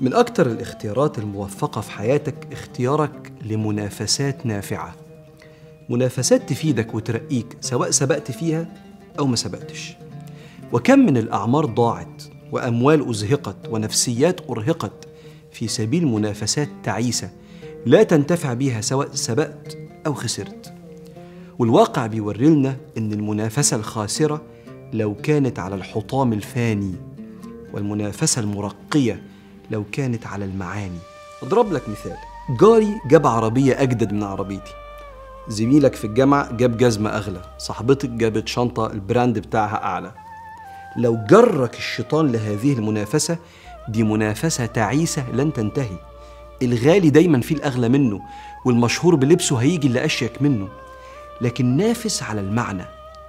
من أكتر الاختيارات الموفقة في حياتك اختيارك لمنافسات نافعة منافسات تفيدك وترقيك سواء سبقت فيها أو ما سبقتش وكم من الأعمار ضاعت وأموال أزهقت ونفسيات أرهقت في سبيل منافسات تعيسة لا تنتفع بها سواء سبقت أو خسرت والواقع بيوري لنا إن المنافسة الخاسرة لو كانت على الحطام الفاني والمنافسة المرقية لو كانت على المعاني أضرب لك مثال جاري جاب عربية أجدد من عربيتي زميلك في الجامعة جاب جزمة أغلى صاحبتك جابت شنطة البراند بتاعها أعلى لو جرك الشيطان لهذه المنافسة دي منافسة تعيسة لن تنتهي الغالي دايما فيه الأغلى منه والمشهور بلبسه هيجي اللي أشيك منه لكن نافس على المعنى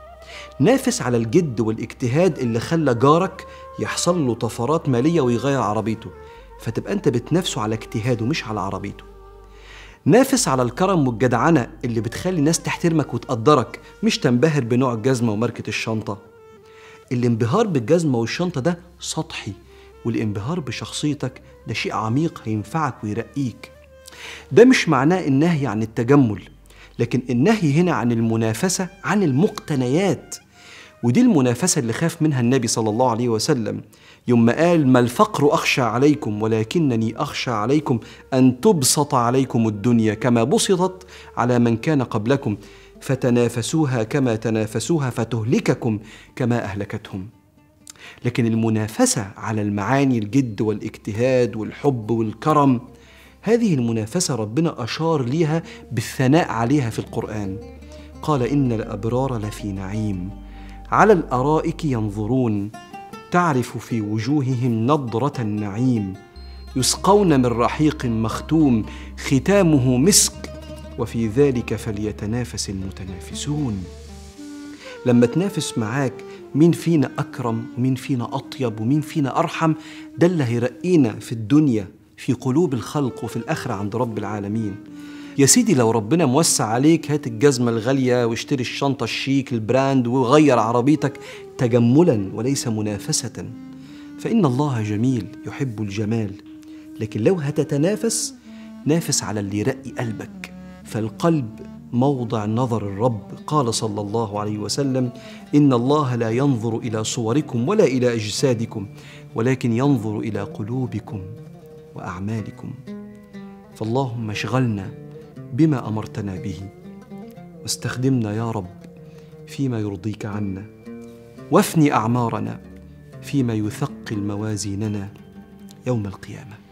نافس على الجد والاجتهاد اللي خلى جارك يحصل له طفرات مالية ويغير عربيته فتبقى أنت بتنافسه على اجتهاده مش على عربيته نافس على الكرم والجدعنة اللي بتخلي الناس تحترمك وتقدرك مش تنبهر بنوع الجزمة وماركة الشنطة الانبهار بالجزمة والشنطة ده سطحي والانبهار بشخصيتك ده شيء عميق هينفعك ويرقيك ده مش معناه النهي عن التجمل لكن النهي هنا عن المنافسة عن المقتنيات ودي المنافسة اللي خاف منها النبي صلى الله عليه وسلم يوم ما قال ما الفقر أخشى عليكم ولكنني أخشى عليكم أن تبسط عليكم الدنيا كما بسطت على من كان قبلكم فتنافسوها كما تنافسوها فتهلككم كما أهلكتهم لكن المنافسة على المعاني الجد والاجتهاد والحب والكرم هذه المنافسة ربنا أشار ليها بالثناء عليها في القرآن قال إن الأبرار لفي نعيم على الأرائك ينظرون تعرف في وجوههم نضرة النعيم يسقون من رحيق مختوم ختامه مسك وفي ذلك فليتنافس المتنافسون لما تنافس معاك مين فينا أكرم ومين فينا أطيب ومين فينا أرحم ده اللي هيرقينا في الدنيا في قلوب الخلق وفي الآخرة عند رب العالمين يا سيدي لو ربنا موسع عليك هات الجزمة الغالية واشتري الشنطة الشيك البراند وغير عربيتك تجملا وليس منافسة فإن الله جميل يحب الجمال لكن لو هتتنافس نافس على اللي يرقي قلبك فالقلب موضع نظر الرب قال صلى الله عليه وسلم ان الله لا ينظر الى صوركم ولا الى اجسادكم ولكن ينظر الى قلوبكم واعمالكم فاللهم اشغلنا بما امرتنا به واستخدمنا يا رب فيما يرضيك عنا وافني اعمارنا فيما يثقل موازيننا يوم القيامه